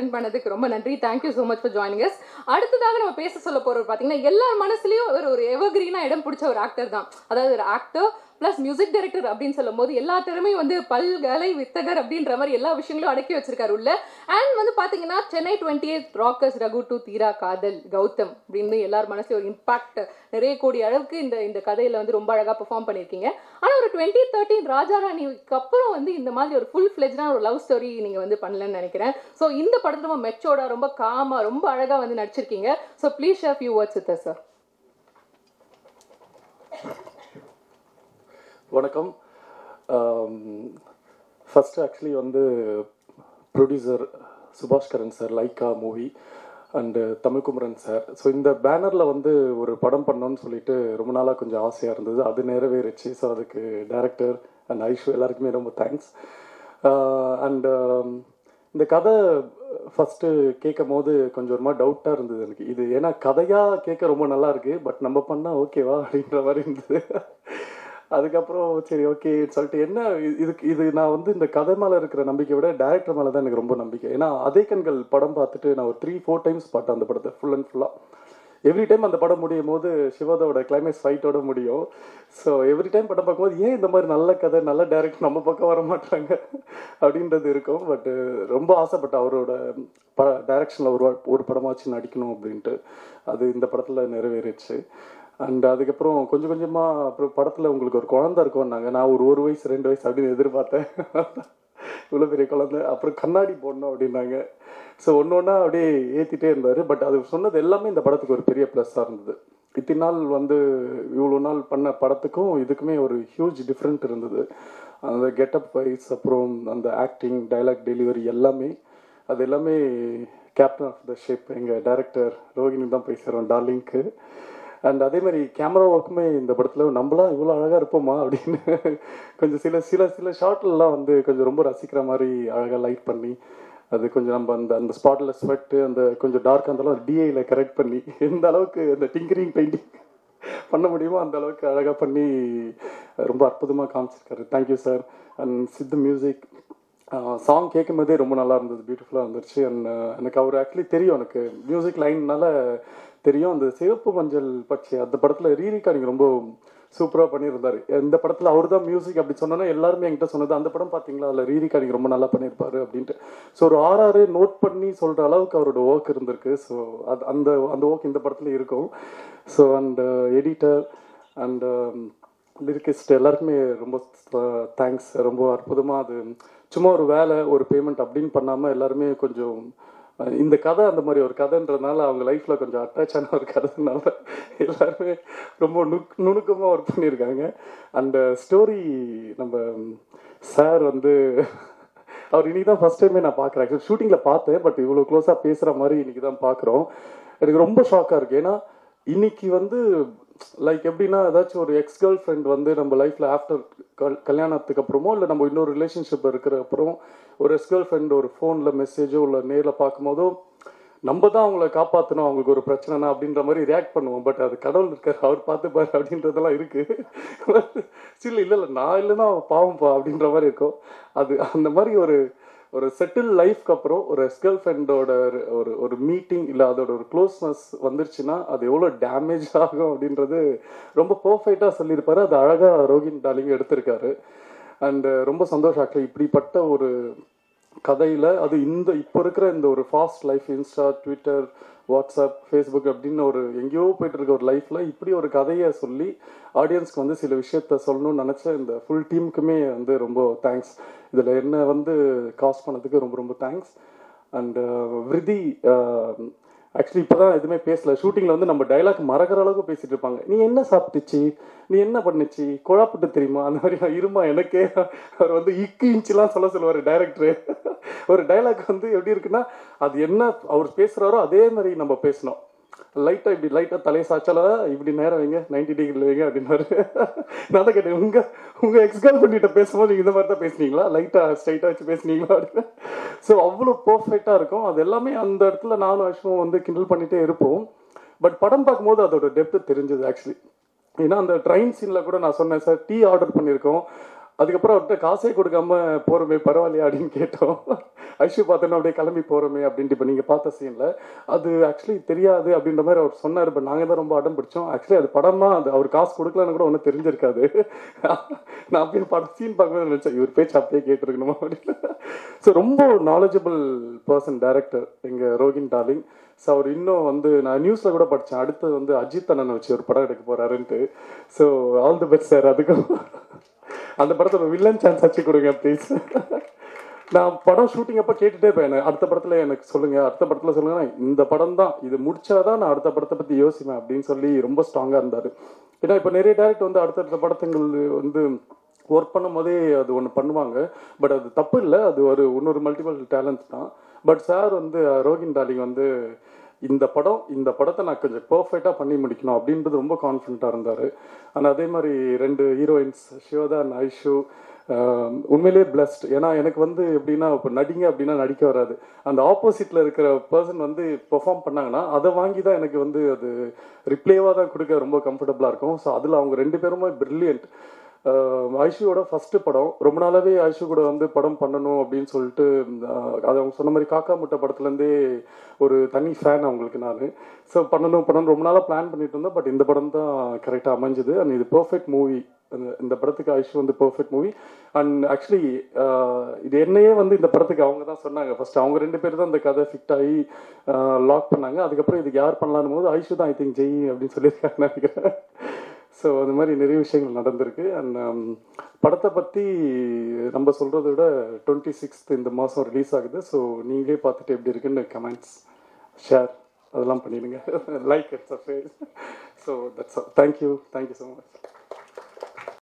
spend பண்ணதுக்கு ரொம்ப நன்றி thank you so much for joining us அடுத்ததாக நம்ம பேச சொல்ல போறவர் பார்த்தீங்கன்னா எல்லார் மனசுலயும் ஒரு ஒரு எவர்கிரீனா இடம் பிடிச்ச ஒரு ஆக்டர் தான் அதாவது ஒரு ஆக்டர் ப்ளஸ் மியூசிக் டைரக்டர் அப்படின்னு சொல்லும் போது எல்லா திறமையும் வந்து பல்கலை வித்தகர் அப்படின்ற மாதிரி எல்லா விஷயங்களும் அடக்கி வச்சிருக்காரு உள்ள அண்ட் வந்து பாத்தீங்கன்னா Chennai twenty eight rockers Raghu to Theera Kaadhal Gautham அப்படின்னு எல்லார் மனசுலயும் ஒரு இம்பாக்ட் நிறைய கோடி அளவுக்கு இந்த இந்த கதையில வந்து ரொம்ப அழகா பெர்ஃபார்ம் பண்ணியிருக்கீங்க ஆனா ஒரு டுவெண்ட்டி தேர்ட்டின் ராஜாராணிக்கு அப்புறம் வந்து இந்த மாதிரி ஒரு ஃபுல் ஃபிளெஜ்டான ஒரு லவ் ஸ்டோரி நீங்க வந்து பண்ணலன்னு நினைக்கிறேன் ஸோ இந்த படத்துல ரொம்ப மெச்சோட ரொம்ப காமா ரொம்ப அழகா வந்து நடிச்சிருக்கீங்க so please share few words with sir வணக்கம் ஃபஸ்ட்டு ஆக்சுவலி வந்து producer Subaskaran sir Lyca movie and Tamilkumaran sir so இந்த பேனரில் வந்து ஒரு படம் பண்ணோன்னு சொல்லிட்டு ரொம்ப நாளாக கொஞ்சம் ஆசையாக இருந்தது அது நிறைவேறுச்சு ஸோ அதுக்கு டைரக்டர் அண்ட் ஐஷு எல்லாருக்குமே ரொம்ப தேங்க்ஸ் அண்டு இந்த கதை ஃபஸ்ட்டு கேட்கும் போது கொஞ்சம் ஒரு மாதிரி டவுட்டாக இருந்தது எனக்கு இது ஏன்னா கதையாக கேட்க ரொம்ப நல்லா இருக்கு பட் நம்ம பண்ணால் ஓகேவா அப்படின்ற மாதிரி இருந்தது அதுக்கப்புறம் சரி ஓகே சொல்லிட்டு என்ன இது- இதுக்கு இது நான் வந்து இந்த கதை மேலே இருக்கிற நம்பிக்கை விட டேரக்டர் மேலே தான் எனக்கு ரொம்ப நம்பிக்கை ஏன்னா அதே கண்கள் படம் பார்த்துட்டு நான் ஒரு த்ரீ ஃபோர் டைம்ஸ் பார்த்தேன் அந்த படத்தை ஃபுல் அண்ட் ஃபுல்லாக எவ்ரி டைம் அந்த படம் முடியும் போது சிவாதோட கிளைமேக்ஸ் ஃபைட்டோட முடியும் ஸோ எவ்ரி டைம் படம் பார்க்கும்போது ஏன் இந்த மாதிரி நல்ல கதை நல்ல டேரக்டர் நம்ம பக்கம் வர மாட்டாங்க அப்படின்றது இருக்கும் பட் ரொம்ப ஆசைப்பட்டேன் அவரோட ப டைரக்ஷனில் ஒரு வா- ஒரு படமாச்சு நடிக்கணும் அப்படின்ட்டு அது இந்த படத்தில் நிறைவேறிச்சு அண்ட் அதுக்கப்புறம் கொஞ்சம் கொஞ்சமாக அப்புறம் படத்தில் உங்களுக்கு ஒரு குழந்தை இருக்கும்னாங்க நான் ஒரு ஒரு வயசு ரெண்டு வயசு அப்படின்னு எதிர்பார்த்தேன் இவ்வளோ பெரிய குழந்தை அப்புறம் கண்ணாடி போடணும் அப்படின்னாங்க ஸோ ஒன்று ஒன்றா அப்படியே ஏற்றிட்டே இருந்தார் பட் அது சொன்னது எல்லாமே இந்த படத்துக்கு ஒரு பெரிய ப்ளஸ்ஸாக இருந்தது இத்தனை நாள் வந்து இவ்வளோ நாள் பண்ண படத்துக்கும் இதுக்குமே ஒரு ஹியூஜ் டிஃப்ரெண்ட் இருந்தது அந்த கெட்டப் வைஸ் அப்புறம் அந்த ஆக்டிங் டைலாக் டெலிவரி எல்லாமே அது எல்லாமே கேப்டன் ஆஃப் த ஷிப் எங்கள் டைரக்டர் ரோஹினி தான் போய் சேரும் டார்லிங்க்கு அண்ட் அதே மாதிரி கேமரா ஒர்க்குமே இந்த படத்தில் நம்மளாம் இவ்வளோ அழகாக இருப்போமா அப்படின்னு கொஞ்சம் சில சில சில ஷார்ட்லலாம் வந்து கொஞ்சம் ரொம்ப ரசிக்கிற மாதிரி அழகாக லைட் பண்ணி அது கொஞ்சம் நம்ம அந்த அந்த ஸ்பாட்டில் ஸ்வெட்டு அந்த கொஞ்சம் டார்க்காக இருந்தாலும் டிஐயில் கரெக்ட் பண்ணி எந்த அளவுக்கு அந்த டிங்கரிங் பெயிண்டிங் பண்ண முடியுமோ அந்த அளவுக்கு அழகாக பண்ணி ரொம்ப அற்புதமாக காமிச்சிருக்காரு thank you sir and Sidhu music song கேட்கும் போதே ரொம்ப நல்லா இருந்தது பியூட்டிஃபுல்லாக இருந்துச்சு அண்ட் எனக்கு அவர் ஆக்சுவலி தெரியும் எனக்கு மியூசிக் லைன்னால தெரியும் அந்த சிவப்பு மஞ்சள் பட்சி அந்த படத்தில் ரீரிகார்டிங் ரொம்ப சூப்பராக பண்ணியிருந்தாரு இந்த படத்தில் அவர் தான் மியூசிக் அப்படி சொன்னோன்னா எல்லாருமே என்கிட்ட சொன்னது அந்த படம் பார்த்தீங்களா அதில் ரீரிகார்டிங் ரொம்ப நல்லா பண்ணியிருப்பாரு அப்படின்ட்டு ஸோ ஒரு ஆர்ஆர் நோட் பண்ணி சொல்கிற அளவுக்கு அவரோட ஒர்க் இருந்திருக்கு ஸோ அது அந்த அந்த ஒர்க் இந்த படத்துல இருக்கும் so and editor and lyricist எல்லாருக்குமே ரொம்ப தேங்க்ஸ் ரொம்ப அற்புதமாக அது சும்மா ஒரு வேலை ஒரு பேமெண்ட் அப்படின்னு பண்ணாமல் எல்லாருமே கொஞ்சம் அஹ், இந்த கதை அந்த மாதிரி ஒரு கதைன்றதுனால அவங்க லைஃப்பில் கொஞ்சம் அட்டாச் ஆன ஒரு கதைனால எல்லாருமே ரொம்ப நுக் நுணுக்கமாக ஒர்க் பண்ணியிருக்காங்க அந்த ஸ்டோரி நம்ம சார் வந்து அவர் இன்னைக்கு தான் ஃபர்ஸ்ட் டைமே நான் பார்க்குறேன் ஆக்சுவலி ஷூட்டிங்கில் பார்த்தேன் பட் இவ்வளோ க்ளோஸாக பேசுகிற மாதிரி இன்னைக்கு தான் பார்க்குறோம் எனக்கு ரொம்ப ஷாக்காக இருக்கு ஏன்னா இன்னைக்கு வந்து லைக் எப்படின்னா ஏதாச்சும் ஒரு எக்ஸ் கேர்ள் ஃப்ரெண்ட் வந்து நம்ம லைஃப்ல ஆஃப்டர் கல்யாணத்துக்கு அப்புறமோ இல்லை நம்ம இன்னொரு ரிலேஷன்ஷிப் இருக்கிற அப்புறம் ஒரு எக்ஸ் கேர்ள் ஃப்ரெண்ட் ஒரு ஃபோனில் மெசேஜோ இல்லை நேரில் பார்க்கும்போதோ நம்ம தான் அவங்கள காப்பாற்றணும் அவங்களுக்கு ஒரு பிரச்சனைனா அப்படின்ற மாதிரி ரியாக்ட் பண்ணுவோம் பட் அது கடவுள் இருக்கார் அவர் பார்த்துப்பாரு அப்படின்றதெல்லாம் இருக்கு ஸ்டில் இல்லை இல்லை நான் இல்லைன்னா அவன் பாவம்ப்பா அப்படின்ற மாதிரி இருக்கும் அது அந்த மாதிரி ஒரு ஒரு செட்டில் லைஃப்க்கு அப்புறம் ஒரு எஸ்கல் ஃப்ரெண்டோட ஒரு ஒரு மீட்டிங் இல்லை அதோட ஒரு க்ளோஸ்னஸ் வந்துருச்சுன்னா அது எவ்வளோ டேமேஜ் ஆகும் அப்படின்றது ரொம்ப பர்ஃபெக்டாக சொல்லியிருப்பாரு அது அழகாக ரோகின் டாலிங் எடுத்திருக்காரு அண்ட் ரொம்ப சந்தோஷம் ஆக்சுவலி இப்படிப்பட்ட ஒரு கதையில் அது இந்த இப்போ இருக்கிற இந்த ஒரு fast life Insta Twitter WhatsApp Facebook அப்படின்னு ஒரு எங்கேயோ போயிட்டு இருக்க ஒரு லைஃப்பில் இப்படி ஒரு கதையை சொல்லி ஆடியன்ஸ்க்கு வந்து சில விஷயத்த சொல்லணும்னு நினச்ச இந்த ஃபுல் டீமுக்குமே வந்து ரொம்ப தேங்க்ஸ் இதில் என்ன வந்து காஸ்ட் பண்ணதுக்கு ரொம்ப ரொம்ப தேங்க்ஸ் அண்ட் விருதி ஆக்சுவலி இப்போ தான் எதுவுமே பேசல ஷூட்டிங்கில் வந்து நம்ம டைலாக் மறக்கிற அளவுக்கு பேசிட்டு இருப்பாங்க நீ என்ன சாப்பிட்டுச்சு நீ என்ன பண்ணுச்சு குழாப்பிட்டு தெரியுமா அந்த மாதிரி நான் இருமா எனக்கே அவர் வந்து இக்கு இன்ச்சுலாம் சொல்ல சொல்லுவார் டைரக்டரு ஒரு டைலாக் வந்து எப்படி இருக்குன்னா அது என்ன அவர் பேசுகிறாரோ அதே மாதிரி நம்ம பேசணும் லைட்டாக இப்படி லைட்டாக தலையை சாச்சால இப்படி நேரம் வைங்க நைன்டி டிகிரியில் வைங்க அப்படின்னாரு நான் தான் கேட்டேன் உங்கள் உங்கள் எக்ஸ் கேர்ள் பண்ணிட்ட பேசும்போது நீங்கள் இந்த மாதிரி தான் பேசுனீங்களா லைட்டாக ஸ்ட்ரைட்டாக வச்சு பேசுனீங்களா அப்படின்னு ஸோ அவ்வளோ பர்ஃபெக்டாக இருக்கும் அது எல்லாமே அந்த இடத்துல நானும் அஷ்வும் வந்து கிண்டல் பண்ணிகிட்டே இருப்போம் பட் படம் பார்க்கும்போது அதோட டெப்த்து தெரிஞ்சது ஆக்சுவலி ஏன்னா அந்த ட்ரெயின் சீனில் கூட நான் சொன்னேன் சார் டீ ஆர்டர் பண்ணியிருக்கோம் அதுக்கப்புறம் அவர்கிட்ட காசே கொடுக்காம போறோமே பரவாயில்லையா அப்படின்னு கேட்டோம் ஐஷு பார்த்தோன்னா அப்படியே கிளம்பி போறோமே அப்படின்ட்டு இப்போ நீங்க பார்த்த சீன்ல அது ஆக்சுவலி தெரியாது அப்படின்ற மாதிரி அவர் சொன்னார் இப்போ நாங்கள் தான் ரொம்ப அடம் பிடிச்சோம் ஆக்சுவலி அது படம் தான் அது அவர் காசு கொடுக்கலன்னு கூட ஒன்றும் தெரிஞ்சிருக்காது நான் அப்படியே படம் சீன் பார்க்கும்போது நினைச்சேன் இவர் பேச்சு அப்பயே கேட்டிருக்கணுமா அப்படின்னு ஸோ ரொம்ப நாலேஜபிள் பர்சன் டைரக்டர் எங்க ரோகின் டார்லிங் ஸோ அவர் இன்னும் வந்து நான் நியூஸ்ல கூட படித்தேன் அடுத்து வந்து அஜித் அண்ணன் வச்சு ஒரு படம் எடுக்க போறாருன்ட்டு so all the best sir அதுக்கும் அந்த படத்துல வில்லன் சான்ஸ் வச்சு கொடுங்க ப்ளீஸ் நான் படம் ஷூட்டிங் அப்ப கேட்டுட்டே இருப்பேன் எனக்கு அடுத்த படத்துல எனக்கு சொல்லுங்க அடுத்த படத்துல சொல்லுங்க நான் இந்த படம் தான் இது முடிச்சாதான் நான் அடுத்த படத்தை பத்தி யோசிப்பேன் அப்படின்னு சொல்லி ரொம்ப ஸ்ட்ராங்கா இருந்தாரு ஏன்னா இப்ப நிறைய டேரக்ட் வந்து அடுத்தடுத்த படத்துங்கள் வந்து ஒர்க் பண்ணும் போதே அது ஒன்று பண்ணுவாங்க பட் அது தப்பு இல்லை அது ஒரு இன்னொரு மல்டிபிள் டேலண்ட் தான் பட் சார் வந்து ரோகின் டார்லிங் வந்து இந்த படம் இந்த படத்தை நான் கொஞ்சம் பர்ஃபெக்டாக பண்ணி முடிக்கணும் அப்படின்றது ரொம்ப கான்ஃபிடண்ட்டாக இருந்தார் ஆனால் அதே மாதிரி ரெண்டு ஹீரோயின்ஸ் ஷியோதா அண்ட் ஐஷு ஆஹ் உண்மையிலேயே பிளஸ்ட் ஏன்னா எனக்கு வந்து எப்படின்னா இப்போ நடிங்க அப்படின்னா நடிக்க வராது அந்த ஆப்போசிட்ல இருக்கிற பர்சன் வந்து பெர்ஃபார்ம் பண்ணாங்கன்னா அதை வாங்கி தான் எனக்கு வந்து அது ரிப்ளேவாக தான் கொடுக்க ரொம்ப கம்ஃபர்டபுளாக இருக்கும் ஸோ அதில் அவங்க ரெண்டு பேருமே பிரில்லியன்ட் ஐஷுவோட ஃபர்ஸ்ட் படம் ரொம்ப நாளாவே ஐஷு கூட வந்து படம் பண்ணணும் அப்படின்னு சொல்லிட்டு ஆஹ் அது அவங்க சொன்ன மாதிரி காக்கா முட்டை படத்துலேருந்தே ஒரு தனி ஃபேன் அவங்களுக்கு நான் ஸோ பண்ணணும் பண்ணணும் ரொம்ப நாளாக பிளான் பண்ணிட்டு இருந்தேன் பட் இந்த படம் தான் கரெக்டாக அமைஞ்சுது அண்ட் இது பெர்ஃபெக்ட் மூவி இந்த படத்துக்கு ஐஷு வந்து பெர்ஃபெக்ட் மூவி அண்ட் ஆக்சுவலி இது என்னையே வந்து இந்த படத்துக்கு அவங்க தான் சொன்னாங்க ஃபர்ஸ்ட் அவங்க ரெண்டு பேர் தான் இந்த கதை ஃபிட் ஆகி லாக் பண்ணாங்க அதுக்கப்புறம் இதுக்கு யார் பண்ணலான்னு போது ஐஷு தான் ஐ திங்க் ஜெய் அப்படின்னு சொல்லியிருக்காங்க நினைக்கிறேன் ஸோ அந்த மாதிரி நிறைய விஷயங்கள் நடந்திருக்கு அண்ட் படத்தை பற்றி நம்ம சொல்கிறத விட டுவெண்ட்டி சிக்ஸ்த் இந்த மாதம் ரிலீஸ் ஆகுது ஸோ நீங்களே பார்த்துட்டு எப்படி இருக்குன்னு கமெண்ட்ஸ் ஷேர் அதெல்லாம் பண்ணிடுங்க like it's a face so that's thank you thank you so much